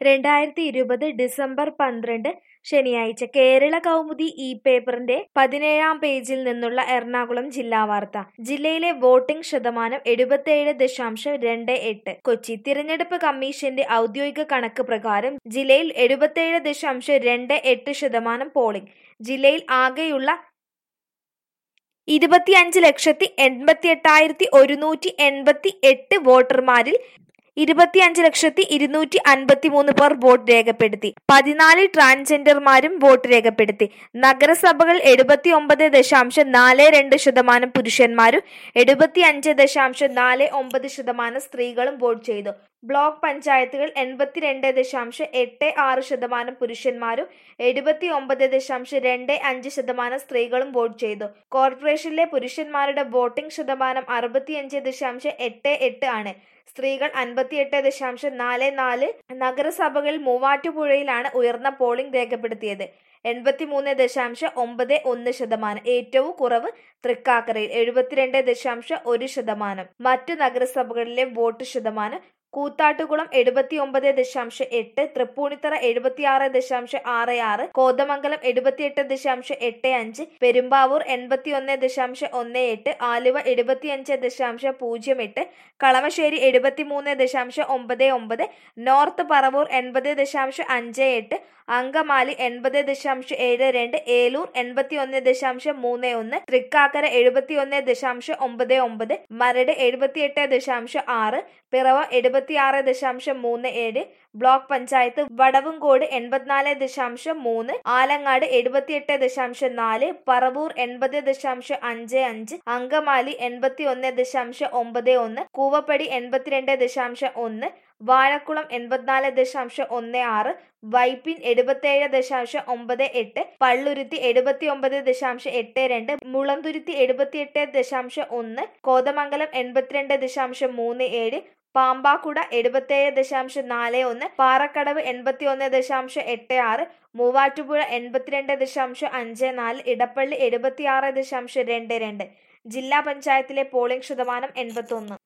രണ്ടായിരത്തി ഇരുപത് ഡിസംബർ പന്ത്രണ്ട് ശനിയാഴ്ച കേരള കൗമുദി ഈ പേപ്പറിന്റെ പതിനേഴാം പേജിൽ നിന്നുള്ള എറണാകുളം ജില്ലാ വാർത്ത ജില്ലയിലെ വോട്ടിംഗ് ശതമാനം എഴുപത്തിയേഴ് ദശാംശം രണ്ട് എട്ട് കൊച്ചി തിരഞ്ഞെടുപ്പ് കമ്മീഷന്റെ ഔദ്യോഗിക കണക്ക് പ്രകാരം ജില്ലയിൽ എഴുപത്തിയേഴ് ദശാംശം രണ്ട് എട്ട് ശതമാനം പോളിംഗ് ജില്ലയിൽ ആകെയുള്ള ഇരുപത്തിയഞ്ച് ലക്ഷത്തി എൺപത്തി എട്ടായിരത്തി ഒരുന്നൂറ്റി എൺപത്തി എട്ട് വോട്ടർമാരിൽ ഇരുപത്തിയഞ്ച് ലക്ഷത്തി ഇരുന്നൂറ്റി അൻപത്തി മൂന്ന് പേർ വോട്ട് രേഖപ്പെടുത്തി പതിനാല് ട്രാൻസ്ജെൻഡർമാരും വോട്ട് രേഖപ്പെടുത്തി നഗരസഭകൾ എഴുപത്തി ഒമ്പത് ദശാംശം നാല് രണ്ട് ശതമാനം പുരുഷന്മാരും എഴുപത്തി അഞ്ച് ദശാംശം നാല് ഒമ്പത് ശതമാനം സ്ത്രീകളും വോട്ട് ചെയ്തു ബ്ലോക്ക് പഞ്ചായത്തുകൾ എൺപത്തിരണ്ട് ദശാംശം എട്ട് ആറ് ശതമാനം പുരുഷന്മാരും എഴുപത്തി ഒമ്പത് ദശാംശം രണ്ട് അഞ്ച് ശതമാനം സ്ത്രീകളും വോട്ട് ചെയ്തു കോർപ്പറേഷനിലെ പുരുഷന്മാരുടെ വോട്ടിംഗ് ശതമാനം അറുപത്തിയഞ്ച് ദശാംശം എട്ട് എട്ട് ആണ് സ്ത്രീകൾ അൻപത്തിയെട്ട് ദശാംശം നാല് നാല് നഗരസഭകളിൽ മൂവാറ്റുപുഴയിലാണ് ഉയർന്ന പോളിംഗ് രേഖപ്പെടുത്തിയത് എൺപത്തിമൂന്ന് ദശാംശം ഒമ്പത് ഒന്ന് ശതമാനം ഏറ്റവും കുറവ് തൃക്കാക്കരയിൽ എഴുപത്തിരണ്ട് ദശാംശം ഒരു ശതമാനം മറ്റു നഗരസഭകളിലെ വോട്ട് ശതമാനം കൂത്താട്ടുകുളം എഴുപത്തി ഒമ്പത് ദശാംശം എട്ട് തൃപ്പൂണിത്തറ എഴുപത്തിയാറ് ദശാംശം ആറ് ആറ് കോതമംഗലം എഴുപത്തിയെട്ട് ദശാംശം എട്ട് അഞ്ച് പെരുമ്പാവൂർ എൺപത്തി ഒന്ന് ദശാംശം ഒന്ന് എട്ട് ആലുവ എഴുപത്തിയഞ്ച് ദശാംശം പൂജ്യം എട്ട് കളമശ്ശേരി എഴുപത്തിമൂന്ന് ദശാംശം ഒമ്പത് ഒമ്പത് നോർത്ത് പറവൂർ എൺപത് ദശാംശം അഞ്ച് എട്ട് അങ്കമാലി എൺപത് ദശാംശം ഏഴ് രണ്ട് ഏലൂർ എൺപത്തി ഒന്ന് ദശാംശം മൂന്ന് ഒന്ന് തൃക്കാക്കര എഴുപത്തി ഒന്ന് ദശാംശം ഒമ്പത് ഒമ്പത് മരട് എഴുപത്തിയെട്ട് ദശാംശം ആറ് പിറവം എഴുപത്തിയാറ് ദശാംശം മൂന്ന് ഏഴ് ബ്ലോക്ക് പഞ്ചായത്ത് വടവുംകോട് എൺപത്തിനാല് ദശാംശം മൂന്ന് ആലങ്ങാട് എഴുപത്തിയെട്ട് ദശാംശം നാല് പറവൂർ എൺപത് ദശാംശം അഞ്ച് അഞ്ച് അങ്കമാലി എൺപത്തി ഒന്ന് ദശാംശം ഒമ്പത് ഒന്ന് കൂവപ്പടി എൺപത്തിരണ്ട് ദശാംശം ഒന്ന് വാഴക്കുളം എൺപത്തിനാല് ദശാംശം ഒന്ന് ആറ് വൈപ്പിൻ എഴുപത്തേഴ് ദശാംശം ഒമ്പത് എട്ട് പള്ളുരുത്തി എഴുപത്തി ഒമ്പത് ദശാംശം എട്ട് രണ്ട് മുളന്തുരുത്തി എഴുപത്തിയെട്ട് ദശാംശം ഒന്ന് കോതമംഗലം എൺപത്തിരണ്ട് ദശാംശം മൂന്ന് ഏഴ് പാമ്പാക്കുട എഴുപത്തേഴ് ദശാംശം നാല് ഒന്ന് പാറക്കടവ് എൺപത്തി ഒന്ന് ദശാംശം എട്ട് ആറ് മൂവാറ്റുപുഴ എൺപത്തിരണ്ട് ദശാംശം അഞ്ച് നാല് ഇടപ്പള്ളി എഴുപത്തിയാറ് ദശാംശം രണ്ട് രണ്ട് ജില്ലാ പഞ്ചായത്തിലെ പോളിംഗ് ശതമാനം എൺപത്തൊന്ന്